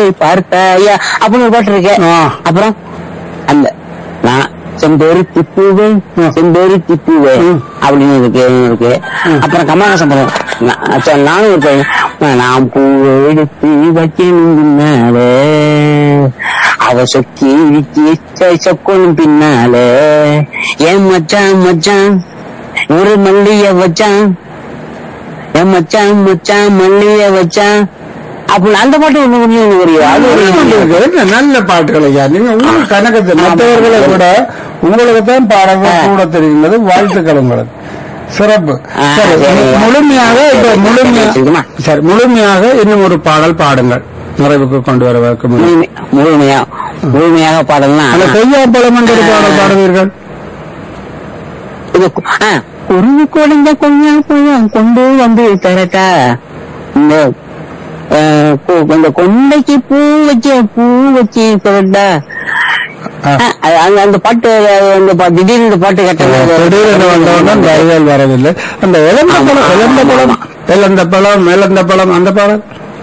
பார்த்தாயா அப்படின்னு ஒரு பாட்டு இருக்கு ஆ. அப்புறம் அந்த நான் செம்பருத்தி பூவே செம்பருத்தி பூவே ம். அப்படின்னு இருக்கு இருக்கு அப்புறம் கமலஹாசன் படம் நான் சரி, நானும் ஒரு பையன் நான் பூவை எடுத்து வைக்கணும் பின்னாலே அவ சொக்கி இழுச்சி சொக்கணும் பின்னாலே ஏன் மச்சான் மச்சான் ஒரு மல்லிய வச்சான் என் மச்சான் மச்சான் மல்லிய வச்சான் அப்படி அந்த பாட்டு ஒண்ணு ஒண்ணு ஒண்ணு வரையும் அது ஒரு உங்களுக்கு நல்ல பாட்டுகள் ஐயா நீங்க உங்க கணக்கத்தை மற்றவர்களை விட உங்களுக்கு தான் பாடல்கள் கூட தெரியுന്നത് வாழ்த்துக்கள் உங்களுக்கு சிறப்பு ஆ, சரி, சரி. முழுமையாக இப்ப முழுமையாக சரிங்களா? சரி முழுமையாக இன்னும் ஒரு பாடல் பாடுங்கள் நிறைவுக்கு கொண்டு வருவதற்கு முன் முழுமை- முழுமையா முழுமையாக பாடலாம் அந்த கொய்யாப்பழம் என்ற ஒரு பாடல் பாடுவீர்கள் இது கு- ஆ, குருவி குழந்த கொய்யா பழம் கொண்டு வந்து தரட்டா இந்த ஆ, கு- இந்த கொண்டைக்கு பூ வச்சு பூ வச்சு தரட்டா ஆ. ஆ, அது- அந்த- அந்த பாட்டு அந்த பா- திடீர்னு இந்த பாட்டு திடீரென வந்தவுடன் கேட்ட வரிகள் வரவில்லை அந்த இழந்த பழம் இழந்த பழம் இழந்த பழம் இழந்த பழம் அந்த பாடல்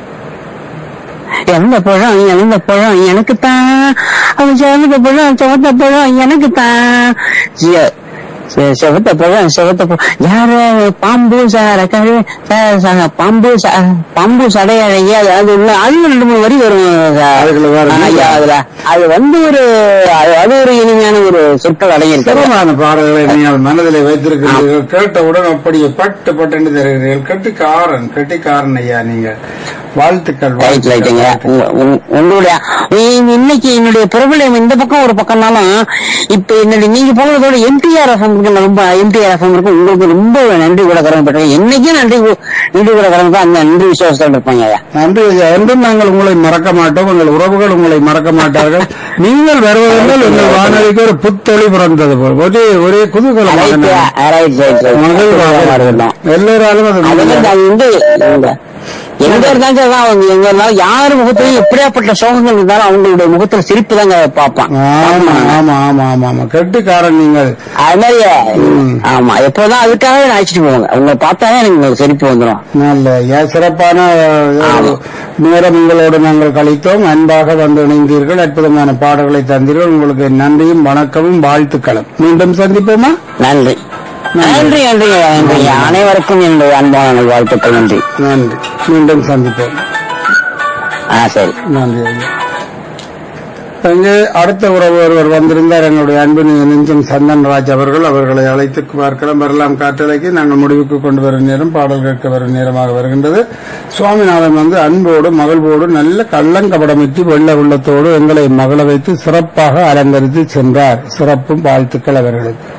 இறந்த பழம் இறந்த பழம் எனக்கு தான் அவன் சிவந்த பழம் சிவத்த பழம் எனக்கு தான் செவத்த பழம் செவத்த பழம் யாரு பாம்பு சார கழு ச- ச- பாம்பு ச- பாம்பு சடையழகி அது அது உள்ள அது ரெண்டு மூணு வரி வரும் சார். அதுக்குள்ள வரும். ஐயா, அதுல அது வந்து ஒரு அது அது ஒரு இனிமையான ஒரு சொற்கள் அடங்கியிருக்கு சிறப்பான பாடல்களை நீங்கள் மனதில் வைத்திருக்கிறீர்கள் கேட்டவுடன் அப்படியே பட்டு பட்டு தருகிறீர்கள் கெட்டிக்காரன் கெட்டிக்காரன் ஐயா நீங்க வாழ்த்துக்கள் ரைட் ரைட்டுங்க வாழ்த்துக்கள். உங்க- உங்க- உங்களுடைய நீ- இன்னைக்கு என்னுடைய பிரபலம் இந்த பக்கம் ஒரு பக்கம்னாலும் இப்ப என்னுடைய நீங்க போனதோட எம்டிஆர் எஃப்எம் ரொம்ப எம்டிஆர் எஃப்எம் இருக்கு உங்களுக்கு ரொம்ப நன்றி கூட கடமைப்பட்டேன் என்னைக்கும் நன்றி கூ- நன்றி கூட கடமை அந்த நன்றி விசுவாசத்தோட இருப்பாங்க ஐயா நன்றி ஐயா என்றும் நாங்கள் உங்களை மறக்க மாட்டோம் உங்கள் உறவுகள் உங்களை மறக்க மாட்டார்கள் நீங்கள் வருவதென்றால் எங்கள் வானொலிக்கு ஒரு புத்தொளி பிறந்தது போல் ஒரே ஒரே குதூகலமாக ரைட் ரைட் ரைட் மகிழ்வாக இருக்கட்டும் எல்லோராலும் அது அது வந்து முடியாது. அது வந்து எங்க- எங்க இருந்தாலும் சரிதான் அவங்க எங்க இருந்தாலும் யார் முகத்திலையும் எப்படியாப்பட்ட சோகங்கள் இருந்தாலும் அவங்களுடைய முகத்துல சிரிப்பு தாங்க பார்ப்பான் ஆமா ஆமா ஆமா ஆமா ஆமா கெட்டிக்காரன் நீங்கள் அது மாதிரி ம். ஆமா எப்போதான் அதுக்காகவே நான் அழைச்சிட்டு போவாங்க உங்களை பார்த்தாலே எனக்கு சிரிப்பு வந்துடும் நல்ல ஐயா, சிறப்பான அஹ், ஆமா. நேரம் உங்களோடு நாங்கள் கழித்தோம் அன்பாக வந்து இணைந்தீர்கள் அற்புதமான பாடல்களை தந்தீர்கள் உங்களுக்கு நன்றியும் வணக்கமும் வாழ்த்துக்களும் மீண்டும் சந்திப்போமா நன்றி நன்றி நன்றி நன்றி அனைவருக்கும் என்னுடைய அன்பான வாழ்த்துக்கள் நன்றி நன்றி மீண்டும் சந்திப்போம் ஆ சரி நன்றி ஐயா இங்கே அடுத்த உறவு ஒருவர் வந்திருந்தார் எங்களுடைய அன்பு நெஞ்சம் சந்தன்ராஜ் அவர்கள் அவர்களை அழைத்து பார்க்கலாம் வரலாம் காற்றலைக்கு நாங்கள் முடிவுக்கு கொண்டு வரும் நேரம் பாடல் கேட்க வரும் நேரமாக வருகின்றது சுவாமிநாதன் வந்து அன்போடு மகிழ்வோடு நல்ல கள்ளங்கபடமிட்டு வெள்ள உள்ளத்தோடு எங்களை மகள வைத்து சிறப்பாக அலங்கரித்து சென்றார் சிறப்பும் வாழ்த்துக்கள் அவர்களுக்கு